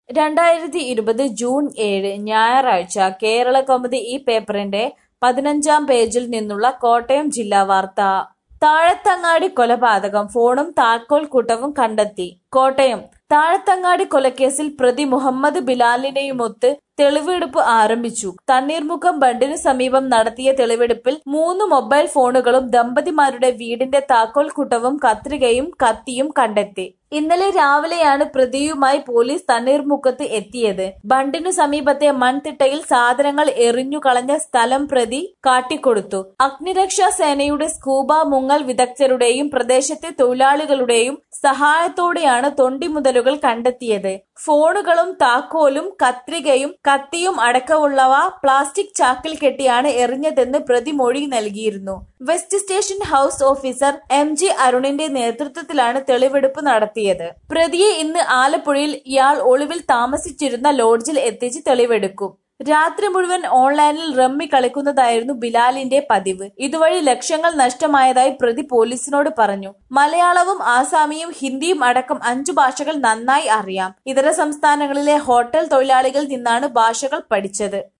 രണ്ടായിരത്തി ഇരുപത് ജൂൺ ഏഴ് ഞായറാഴ്ച കേരളകൗമുദി ഈ പേപ്പറിന്റെ പതിനഞ്ചാം പേജിൽ നിന്നുള്ള കോട്ടയം ജില്ലാ വാർത്ത താഴത്തങ്ങാടി കൊലപാതകം ഫോണും താക്കോൽ കൂട്ടവും കണ്ടെത്തി കോട്ടയം താഴത്തങ്ങാടി കൊലക്കേസിൽ പ്രതി മുഹമ്മദ് ബിലാലിനെയുമൊത്ത് തെളിവെടുപ്പ് ആരംഭിച്ചു തണ്ണീർമുക്കം ബണ്ടിനു സമീപം നടത്തിയ തെളിവെടുപ്പിൽ മൂന്ന് മൊബൈൽ ഫോണുകളും ദമ്പതിമാരുടെ വീടിന്റെ താക്കോൽ കൂട്ടവും കത്രികയും കത്തിയും കണ്ടെത്തി ഇന്നലെ രാവിലെയാണ് പ്രതിയുമായി പോലീസ് തണ്ണീർമുക്കത്ത് എത്തിയത് ബണ്ടിനു സമീപത്തെ മൺതിട്ടയിൽ സാധനങ്ങൾ എറിഞ്ഞു കളഞ്ഞ സ്ഥലം പ്രതി കാട്ടിക്കൊടുത്തു അഗ്നിരക്ഷാ സേനയുടെ സ്കൂബ മുങ്ങൽ വിദഗ്ധരുടെയും പ്രദേശത്തെ തൊഴിലാളികളുടെയും സഹായത്തോടെയാണ് തൊണ്ടിമുതലുകൾ കണ്ടെത്തിയത് ഫോണുകളും താക്കോലും കത്രികയും കത്തിയും അടക്കമുള്ളവ പ്ലാസ്റ്റിക് ചാക്കിൽ കെട്ടിയാണ് എറിഞ്ഞതെന്ന് പ്രതി മൊഴി നൽകിയിരുന്നു west station house officer M G അരുണിന്റെ നേതൃത്വത്തിലാണ് തെളിവെടുപ്പ് നടത്തിയത് പ്രതിയെ ഇന്ന് ആലപ്പുഴയിൽ ഇയാൾ ഒളിവിൽ താമസിച്ചിരുന്ന ലോഡ്ജിൽ എത്തിച്ച് തെളിവെടുക്കും രാത്രി മുഴുവൻ ഓൺലൈനിൽ റമ്മി കളിക്കുന്നതായിരുന്നു ബിലാലിന്റെ പതിവ് ഇതുവഴി ലക്ഷങ്ങൾ നഷ്ടമായതായി പ്രതി പോലീസിനോട് പറഞ്ഞു മലയാളവും ആസാമിയും ഹിന്ദിയും അടക്കം അഞ്ചു ഭാഷകൾ നന്നായി അറിയാം ഇതര സംസ്ഥാനങ്ങളിലെ ഹോട്ടൽ തൊഴിലാളികളിൽ നിന്നാണ് ഭാഷകൾ പഠിച്ചത്